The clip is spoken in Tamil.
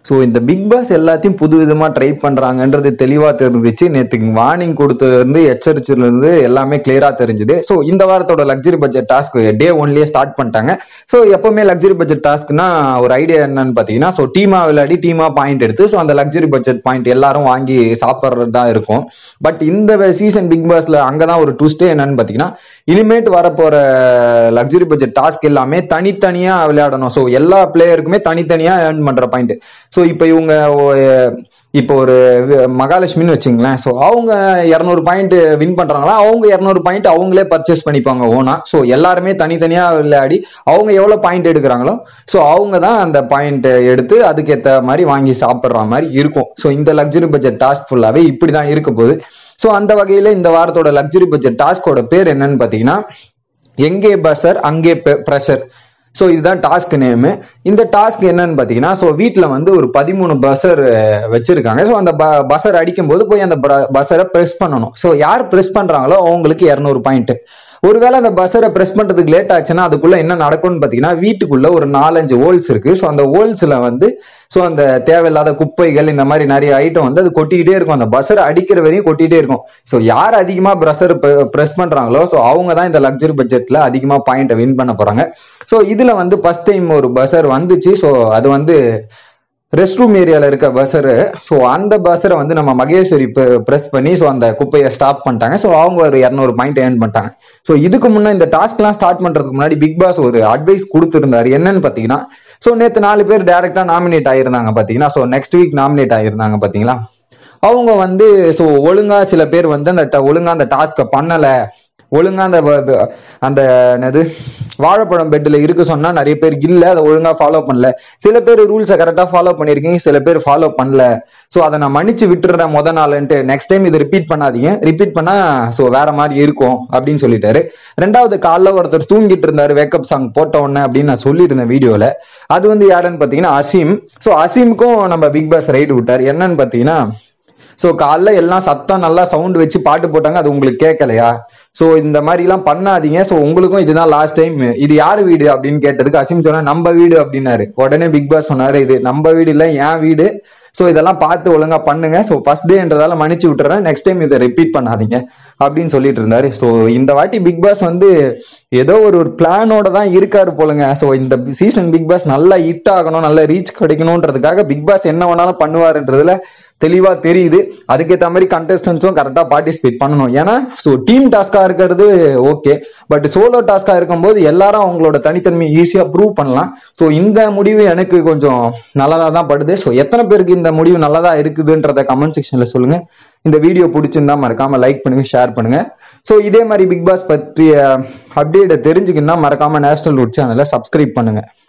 ஸோ இந்த பிக் பாஸ் எல்லாத்தையும் புது விதமா ட்ரை பண்றாங்கன்றது தெளிவா தெரிஞ்சிச்சு நேற்றுக்கு வார்னிங் கொடுத்ததுல இருந்து எச்சரிச்சதுல இருந்து எல்லாமே கிளியரா தெரிஞ்சுது ஸோ இந்த வாரத்தோட லக்ஸரி பட்ஜெட் டாஸ்க் டே ஒன்லயே ஸ்டார்ட் பண்ணிட்டாங்க ஸோ எப்பவுமே லக்ஸரி பட்ஜெட் டாஸ்க்னா ஒரு ஐடியா என்னன்னு பாத்தீங்கன்னா ஸோ டீமா விளையாடி டீமா பாயிண்ட் எடுத்து ஸோ அந்த லக்ஸரி பட்ஜெட் பாயிண்ட் எல்லாரும் வாங்கி சாப்பிட்றது தான் இருக்கும் பட் இந்த சீசன் பிக் பாஸ்ல அங்கதான் ஒரு ட்விஸ்டே என்னன்னு பாத்தீங்கன்னா இனிமேட் வரப்போற லக்ஸரி பட்ஜெட் டாஸ்க் எல்லாமே தனித்தனியா விளையாடணும் ஸோ எல்லா பிளேயருக்குமே தனித்தனியா ஏர்ன் பண்ற பாயிண்ட் ஸோ இப்போ இவங்க ஒ- இப்போ ஒரு வி- மகாலட்சுமின்னு வச்சுங்களேன் ஸோ அவங்க இரநூறு பாயிண்ட் வின் பண்றாங்களா அவங்க இரநூறு பாயிண்ட் அவங்களே பர்ச்சேஸ் பண்ணிப்பாங்க ஓனா ஸோ எல்லாருமே தனித்தனியா விளையாடி அவங்க எவ்வளவு பாயிண்ட் எடுக்கிறாங்களோ ஸோ அவங்க தான் அந்த பாயிண்ட் எடுத்து அதுக்கேற்ற மாதிரி வாங்கி சாப்பிட்ற மாதிரி இருக்கும் ஸோ இந்த லக்ஸரி பட்ஜெட் டாஸ்க் ஃபுல்லாவே இப்படி தான் இருக்க போகுது ஸோ அந்த வகையில இந்த வாரத்தோட லக்ஸரி பட்ஜெட் டாஸ்கோட பேர் என்னன்னு பாத்தீங்கன்னா எங்கே பஸ்ஸர் அங்கே ப்ரெஷர் ஸோ இதுதான் டாஸ்க் நேமு இந்த டாஸ்க் என்னன்னு பார்த்தீங்கன்னா ஸோ வீட்டில் வந்து ஒரு பதிமூணு பஸ்ஸர் வச்சிருக்காங்க ஸோ அந்த பஸ்ஸர் அடிக்கும்போது போய் அந்த பஸ்ஸரை ப்ரெஸ் பண்ணணும் ஸோ யார் ப்ரெஸ் பண்ணுறாங்களோ அவங்களுக்கு இரநூறு பாயிண்ட் ஒருவேளை அந்த பஸ்ஸரை ப்ரெஸ் பண்றதுக்கு லேட் ஆச்சுன்னா அதுக்குள்ள என்ன நடக்கும்னு பாத்தீங்கன்னா வீட்டுக்குள்ள ஒரு நாலஞ்சு ஹோல்ஸ் இருக்கு ஸோ அந்த ஹோல்ஸ்ல வந்து ஸோ அந்த தேவையில்லாத குப்பைகள் இந்த மாதிரி நிறைய ஐட்டம் வந்து அது கொட்டிக்கிட்டே இருக்கும் அந்த பஸ்ஸரை அடிக்கிற வரையும் கொட்டிக்கிட்டே இருக்கும் ஸோ யார் அதிகமா ப்ரெஷர் ப்ரெஸ் பண்றாங்களோ ஸோ அவங்க தான் இந்த லக்ஸரி பட்ஜெட்ல அதிகமா பாயிண்ட் வின் பண்ண போறாங்க ஸோ இதுல வந்து ஃபர்ஸ்ட் டைம் ஒரு பஸ்ஸர் வந்துச்சு ஸோ அது வந்து ரெஸ்ட் ரூம் ஏரியால இருக்க பஸ்ஸரு ஸோ அந்த பஸ்ஸரை வந்து நம்ம மகேஸ்வரி ப்ரெஸ் பண்ணி ஸோ அந்த குப்பையை ஸ்டாப் பண்ணிட்டாங்க ஸோ அவங்க ஒரு இரநூறு பாயிண்ட் ஏர்ன் பண்ணிட்டாங்க ஸோ இதுக்கு முன்னே இந்த டாஸ்க்லாம் ஸ்டார்ட் பண்றதுக்கு முன்னாடி பிக் பாஸ் ஒரு அட்வைஸ் கொடுத்துருந்தாரு என்னன்னு பார்த்தீங்கன்னா ஸோ நேற்று நாலு பேர் டேரக்டா நாமினேட் ஆயிருந்தாங்க பார்த்தீங்கன்னா ஸோ நெக்ஸ்ட் வீக் நாமினேட் ஆயிருந்தாங்க பார்த்தீங்களா அவங்க வந்து ஸோ ஒழுங்கா சில பேர் வந்து அந்த ட- ஒழுங்கா அந்த டாஸ்க்கை பண்ணல ஒழுங்கா அந்த வ- வ- அந்த என்னது வாழைப்பழம் பெட்டில் இருக்க சொன்னா நிறைய பேர் இல்ல அதை ஒழுங்கா ஃபாலோ பண்ணல சில பேர் ரூல்ஸை கரெக்டா ஃபாலோ பண்ணிருக்கீங்க சில பேர் ஃபாலோ பண்ணல ஸோ அதை நான் மன்னிச்சு விட்டுறேன் முத நாள்ன்ட்டு நெக்ஸ்ட் டைம் இதை ரிப்பீட் பண்ணாதீங்க ரிப்பீட் பண்ணா ஸோ வேற மாதிரி இருக்கும் அப்படின்னு சொல்லிட்டாரு ரெண்டாவது காலைல ஒருத்தர் தூங்கிட்டு இருந்தாரு வேக்கப் சாங் போட்ட உடனே அப்படின்னு நான் சொல்லியிருந்தேன் வீடியோல அது வந்து யாருன்னு பாத்தீங்கன்னா அசீம் ஸோ அசீமுக்கும் நம்ம பிக் பாஸ் ரைடு விட்டார் என்னன்னு பாத்தீங்கன்னா ஸோ காலைல எல்லாம் சத்தம் நல்லா சவுண்ட் வச்சு பாட்டு போட்டாங்க அது உங்களுக்கு கேட்கலையா ஸோ இந்த மாதிரி எல்லாம் பண்ணாதீங்க ஸோ உங்களுக்கும் இதுதான் லாஸ்ட் டைம் இது யார் வீடு அப்படின்னு கேட்டதுக்கு அசீம் சொன்னா நம்ம வீடு அப்படின்னாரு உடனே பிக் பாஸ் சொன்னாரு இது நம்ம வீடு இல்ல என் வீடு ஸோ இதெல்லாம் பார்த்து ஒழுங்கா பண்ணுங்க ஸோ ஃபர்ஸ்ட் டேன்றதால மன்னிச்சு விட்டுறேன் நெக்ஸ்ட் டைம் இதை ரிப்பீட் பண்ணாதீங்க அப்படின்னு சொல்லிட்டு இருந்தாரு ஸோ இந்த வாட்டி பிக் பாஸ் வந்து ஏதோ ஒரு ஒரு பிளானோட தான் இருக்காரு போலுங்க ஸோ இந்த சீசன் பிக் பாஸ் நல்லா ஹிட் ஆகணும் நல்ல ரீச் கிடைக்கணுன்றதுக்காக பிக் பாஸ் என்ன வேணாலும் பண்ணுவாருன்றதுல தெளிவா தெரியுது அதுக்கேற்ற மாதிரி கண்டஸ்டன்ஸும் கரெக்டா பார்ட்டிசிபேட் பண்ணணும் ஏன்னா ஸோ டீம் டாஸ்கா இருக்கிறது ஓகே பட் சோலோ டாஸ்கா இருக்கும்போது எல்லாரும் அவங்களோட தனித்தன்மை ஈஸியா ப்ரூவ் பண்ணலாம் ஸோ இந்த முடிவு எனக்கு கொஞ்சம் நல்லதா தான் படுது ஸோ எத்தனை பேருக்கு இந்த முடிவு நல்லதா இருக்குதுன்றத கமெண்ட் செக்ஷன்ல சொல்லுங்க இந்த வீடியோ பிடிச்சிருந்தா மறக்காம லைக் பண்ணுங்க ஷேர் பண்ணுங்க ஸோ இதே மாதிரி பிக் பாஸ் பற்றிய அப்டேட்டை தெரிஞ்சுக்கணும்னா மறக்காம நேஷனல் ரூட் சேனலை சப்ஸ்கிரைப் பண்ணுங்க